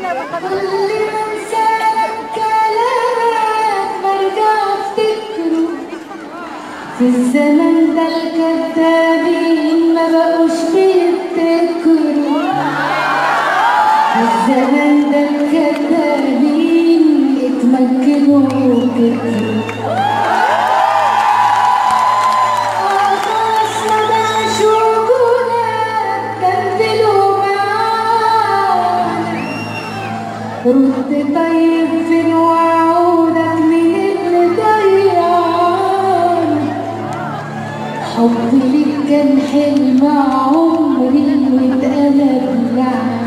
اللي منسالك كلامك برجع افتكره في الزمن ده الكدابين ما بقوش بيفتكروا في الزمن ده الكدابين اتمكنوا وكتروا خلاص ما بقاش وجودك كملوا معانا رد طيب فين وعودك مين اللي ضيعنا حبي ليك كان حلم عمري واتقلب لعنة